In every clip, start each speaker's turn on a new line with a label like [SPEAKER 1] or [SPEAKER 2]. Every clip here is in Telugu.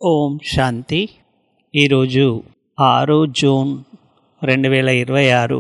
[SPEAKER 1] ఓం శాంతి ఈరోజు ఆరు జూన్ రెండు వేల ఇరవై ఆరు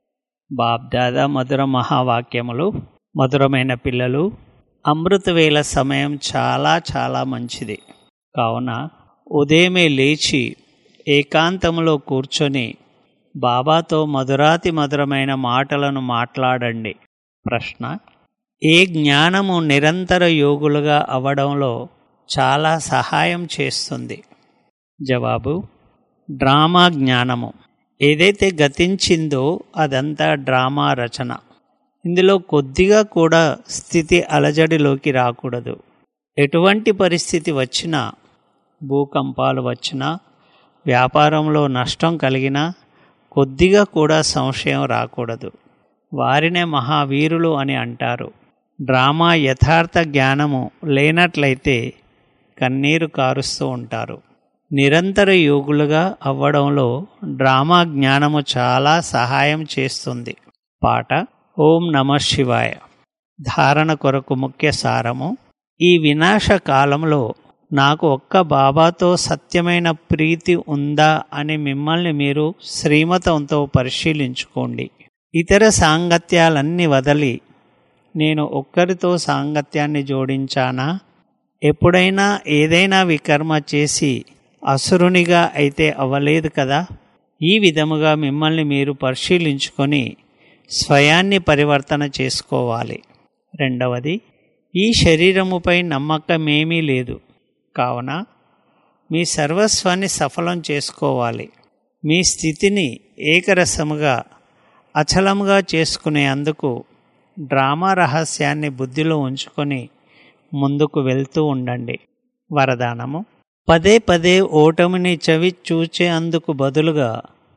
[SPEAKER 1] బాబ్దాదా మధుర మహావాక్యములు మధురమైన పిల్లలు అమృతవేళ సమయం చాలా చాలా మంచిది కావున ఉదయమే లేచి ఏకాంతంలో కూర్చొని బాబాతో మధురాతి మధురమైన మాటలను మాట్లాడండి ప్రశ్న ఏ జ్ఞానము నిరంతర యోగులుగా అవ్వడంలో చాలా సహాయం చేస్తుంది జవాబు డ్రామా జ్ఞానము ఏదైతే గతించిందో అదంతా డ్రామా రచన ఇందులో కొద్దిగా కూడా స్థితి అలజడిలోకి రాకూడదు ఎటువంటి పరిస్థితి వచ్చినా భూకంపాలు వచ్చినా వ్యాపారంలో నష్టం కలిగినా కొద్దిగా కూడా సంశయం రాకూడదు వారినే మహావీరులు అని అంటారు డ్రామా యథార్థ జ్ఞానము లేనట్లయితే కన్నీరు కారుస్తూ ఉంటారు నిరంతర యోగులుగా అవ్వడంలో డ్రామా జ్ఞానము చాలా సహాయం చేస్తుంది పాట ఓం నమ శివాయ ధారణ కొరకు ముఖ్య సారము ఈ వినాశ కాలంలో నాకు ఒక్క బాబాతో సత్యమైన ప్రీతి ఉందా అని మిమ్మల్ని మీరు శ్రీమతంతో పరిశీలించుకోండి ఇతర సాంగత్యాలన్నీ వదలి నేను ఒక్కరితో సాంగత్యాన్ని జోడించానా ఎప్పుడైనా ఏదైనా వికర్మ చేసి అసురునిగా అయితే అవ్వలేదు కదా ఈ విధముగా మిమ్మల్ని మీరు పరిశీలించుకొని స్వయాన్ని పరివర్తన చేసుకోవాలి రెండవది ఈ శరీరముపై నమ్మకమేమీ లేదు కావున మీ సర్వస్వాన్ని సఫలం చేసుకోవాలి మీ స్థితిని ఏకరసముగా అచలముగా చేసుకునే అందుకు డ్రామా రహస్యాన్ని బుద్ధిలో ఉంచుకొని ముందుకు వెళ్తూ ఉండండి వరదానము పదే పదే ఓటమిని చవి చూచే అందుకు బదులుగా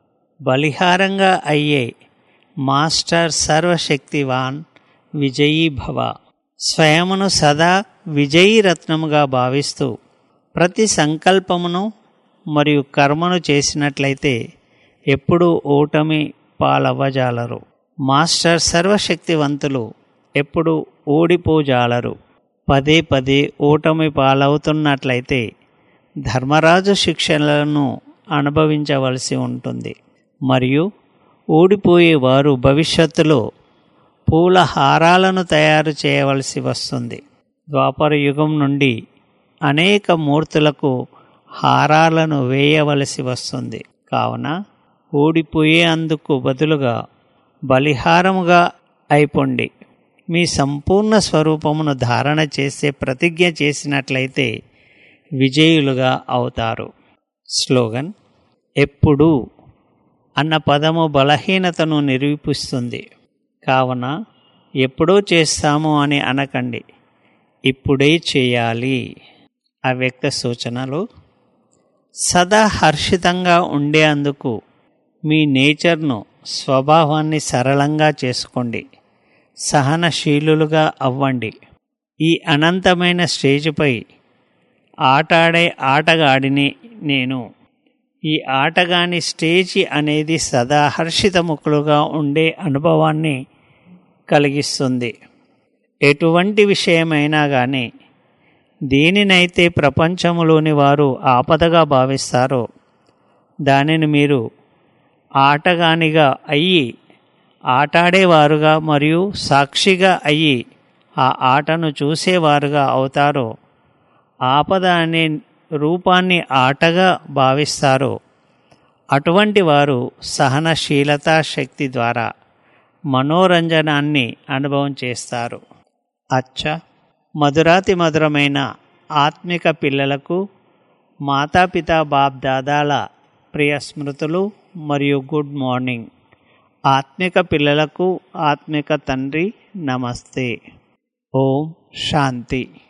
[SPEAKER 1] బలిహారంగా అయ్యే మాస్టర్ సర్వశక్తివాన్ విజయీ భవ స్వయమును సదా విజయీ రత్నముగా భావిస్తూ ప్రతి సంకల్పమును మరియు కర్మను చేసినట్లయితే ఎప్పుడూ ఓటమి పాలవ్వజాలరు మాస్టర్ సర్వశక్తివంతులు ఎప్పుడు ఓడిపోజాలరు పదే పదే ఓటమి పాలవుతున్నట్లయితే ధర్మరాజు శిక్షలను అనుభవించవలసి ఉంటుంది మరియు ఓడిపోయేవారు భవిష్యత్తులో పూల హారాలను తయారు చేయవలసి వస్తుంది ద్వాపర యుగం నుండి అనేక మూర్తులకు హారాలను వేయవలసి వస్తుంది కావున ఓడిపోయే అందుకు బదులుగా బలిహారముగా అయిపోండి మీ సంపూర్ణ స్వరూపమును ధారణ చేసే ప్రతిజ్ఞ చేసినట్లయితే విజయులుగా అవుతారు స్లోగన్ ఎప్పుడు అన్న పదము బలహీనతను నిరూపిస్తుంది కావున ఎప్పుడో చేస్తాము అని అనకండి ఇప్పుడే చేయాలి అవ్యక్త సూచనలు సదా హర్షితంగా ఉండేందుకు మీ నేచర్ను స్వభావాన్ని సరళంగా చేసుకోండి సహనశీలులుగా అవ్వండి ఈ అనంతమైన స్టేజ్పై ఆటాడే ఆటగాడిని నేను ఈ ఆటగాని స్టేజి అనేది సదా హర్షితముఖులుగా ఉండే అనుభవాన్ని కలిగిస్తుంది ఎటువంటి విషయమైనా కానీ దేనినైతే ప్రపంచంలోని వారు ఆపదగా భావిస్తారో దానిని మీరు ఆటగానిగా అయ్యి ఆటాడేవారుగా మరియు సాక్షిగా అయ్యి ఆ ఆటను చూసేవారుగా అవుతారో ఆపద అనే రూపాన్ని ఆటగా భావిస్తారో అటువంటి వారు సహనశీలతా శక్తి ద్వారా మనోరంజనాన్ని అనుభవం చేస్తారు అచ్చ మధురాతి మధురమైన ఆత్మిక పిల్లలకు మాతాపితా బాప్ దాదాల ప్రియ స్మృతులు మరియు గుడ్ మార్నింగ్ ఆత్మిక పిల్లలకు ఆత్మిక తండ్రి నమస్తే ఓం శాంతి